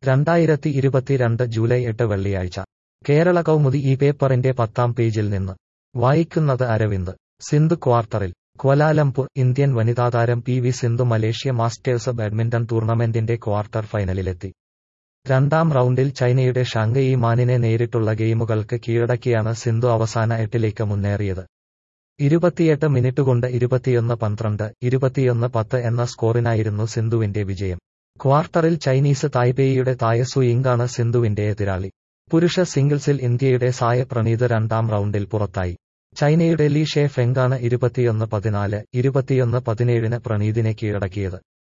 രണ്ടായിരത്തി ഇരുപത്തിരണ്ട് ജൂലൈ എട്ട് വെള്ളിയാഴ്ച കേരള കൗമുദി ഈ പേപ്പറിന്റെ പത്താം പേജിൽ നിന്ന് വായിക്കുന്നത് അരവിന്ദ് സിന്ധു ക്വാർട്ടറിൽ ക്വലാലംപൂർ ഇന്ത്യൻ വനിതാതാരം P V Sindhu Malaysia Masters badminton ടൂർണമെന്റിന്റെ ക്വാർട്ടർ ഫൈനലിലെത്തി രണ്ടാം റൗണ്ടിൽ ചൈനയുടെ ഷാങ്കയി മാനിനെ നേരിട്ടുള്ള ഗെയിമുകൾക്ക് കീഴടക്കിയാണ് സിന്ധു അവസാന എട്ടിലേക്ക് മുന്നേറിയത് ഇരുപത്തിയെട്ട് മിനിറ്റ് കൊണ്ട് ഇരുപത്തിയൊന്ന് പന്ത്രണ്ട് ഇരുപത്തിയൊന്ന് പത്ത് എന്ന സ്കോറിനായിരുന്നു സിന്ധുവിന്റെ വിജയം ക്വാർട്ടറിൽ ചൈനീസ് തായ്പേയിയുടെ തായസു ഇങ്കാണ് സിന്ധുവിന്റെ എതിരാളി പുരുഷ സിംഗിൾസിൽ ഇന്ത്യയുടെ സായ പ്രണീത് രണ്ടാം റൗണ്ടിൽ പുറത്തായി ചൈനയുടെ ലീ ഷെ ഫെങ്കാണ് ഇരുപത്തിയൊന്ന് പതിനാല് ഇരുപത്തിയൊന്ന് പതിനേഴിന് പ്രണീതിനെ കീഴടക്കിയത്